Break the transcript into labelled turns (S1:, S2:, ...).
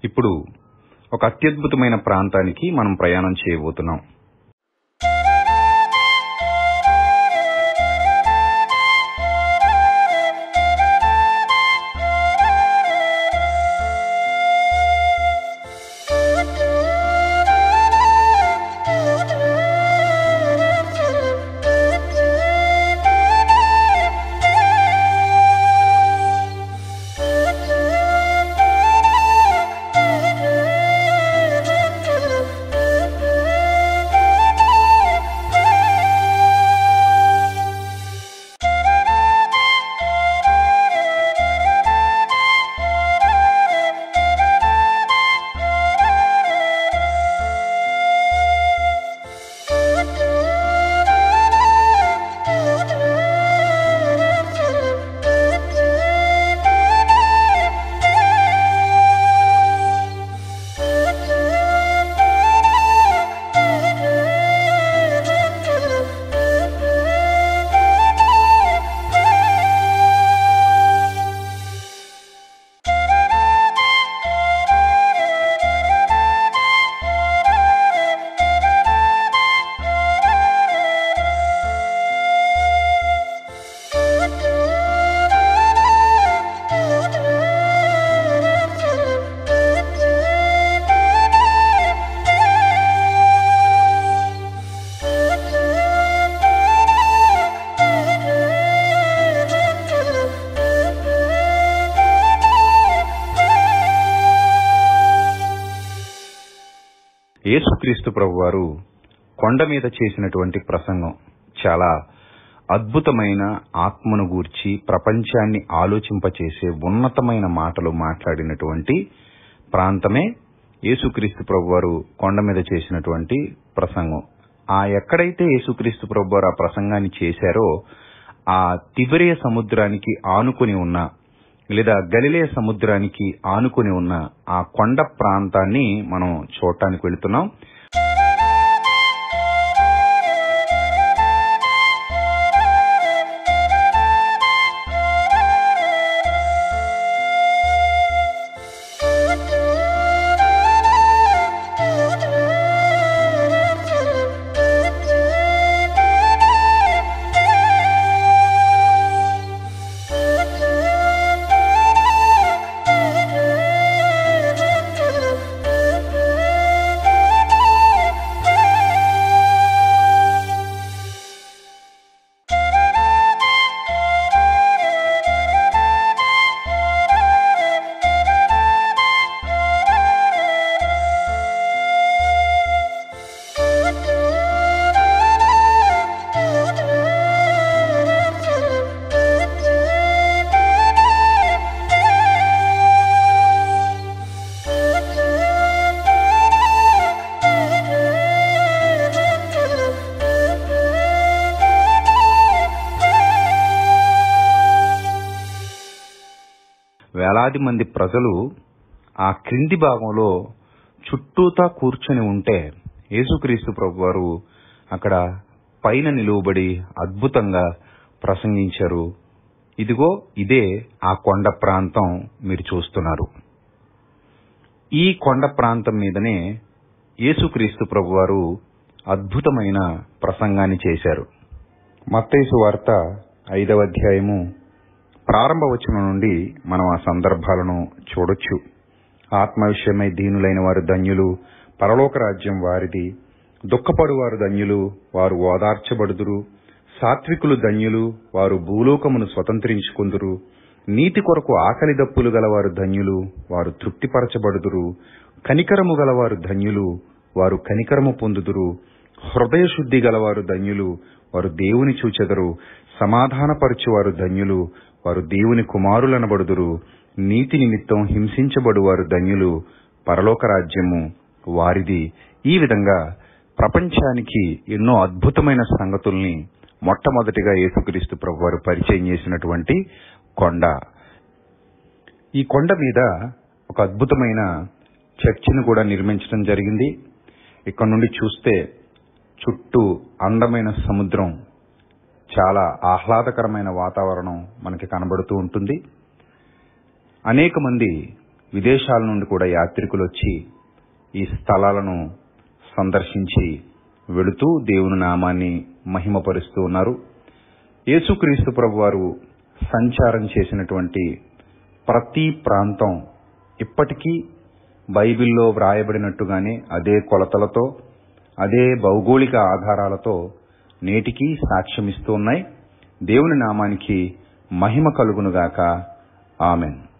S1: ఇప్పుడు ఒక అత్యద్భుతమైన ప్రాంతానికి మనం ప్రయాణం చేయబోతున్నాం యేసుక్రీస్తు ప్రభువారు కొండ మీద చేసినటువంటి ప్రసంగం చాలా అద్భుతమైన ఆత్మను గూర్చి ప్రపంచాన్ని ఆలోచింపచేసే ఉన్నతమైన మాటలు మాట్లాడినటువంటి ప్రాంతమే యేసుక్రీస్తు ప్రభువారు కొండ మీద చేసినటువంటి ప్రసంగం ఆ ఎక్కడైతే యేసుక్రీస్తు ప్రభువారు ఆ ప్రసంగాన్ని చేశారో ఆ తిబిరియ సముద్రానికి ఆనుకుని ఉన్న లేదా గలిలే సముద్రానికి ఆనుకుని ఉన్న ఆ కొండ ప్రాంతాన్ని మనం చూడటానికి వెళుతున్నాం వేలాది మంది ప్రజలు ఆ క్రింది భాగంలో చుట్టూతా కూర్చొని ఉంటే యేసుక్రీస్తు ప్రభు వారు అక్కడ పైన నిలువబడి అద్భుతంగా ప్రసంగించారు ఇదిగో ఇదే ఆ కొండ ప్రాంతం మీరు చూస్తున్నారు ఈ కొండ ప్రాంతం మీదనే యేసుక్రీస్తు ప్రభు వారు అద్భుతమైన ప్రసంగాన్ని చేశారు మత్తైసు వార్త ఐదవ అధ్యాయము ప్రారంభ వచనం నుండి మనం ఆ సందర్భాలను చూడొచ్చు ఆత్మ విషయమై దీనులైన వారు ధన్యులు పరలోక రాజ్యం వారిది దుఃఖపడు వారు ధన్యులు వారు ఓదార్చబడుదురు సాత్వికులు ధన్యులు వారు భూలోకమును స్వతంత్రించుకుందురు నీతి కొరకు ఆకలి దప్పులు గలవారు ధన్యులు వారు తృప్తిపరచబడుదురు కనికరము గలవారు ధన్యులు వారు కనికరము పొందుదురు హృదయ శుద్ధి గలవారు ధన్యులు వారు దేవుని చూచెదరు సమాధానపరచువారు ధన్యులు వారు దేవుని కుమారులనబడుదురు నీతి నిమిత్తం హింసించబడువారు ధన్యులు పరలోక రాజ్యము వారిది ఈ విధంగా ప్రపంచానికి ఎన్నో అద్భుతమైన సంగతుల్ని మొట్టమొదటిగా యేసుక్రీస్తు ప్రభు వారు పరిచయం చేసినటువంటి కొండ ఈ కొండ మీద ఒక అద్భుతమైన చర్చిని కూడా నిర్మించడం జరిగింది ఇక్కడ నుండి చూస్తే చుట్టూ అందమైన సముద్రం చాలా ఆహ్లాదకరమైన వాతావరణం మనకి కనబడుతూ ఉంటుంది అనేక మంది విదేశాల నుండి కూడా యాత్రికులు వచ్చి ఈ స్థలాలను సందర్శించి వెళుతూ దేవుని నామాన్ని మహిమపరుస్తూ ఉన్నారు యేసుక్రీస్తు ప్రభు వారు సంచారం చేసినటువంటి ప్రతి ప్రాంతం ఇప్పటికీ బైబిల్లో వ్రాయబడినట్టుగానే అదే కొలతలతో అదే భౌగోళిక ఆధారాలతో నేటికి సాక్ష్యమిస్తూ ఉన్నాయి దేవుని నామానికి మహిమ కలుగునుగాక ఆమెన్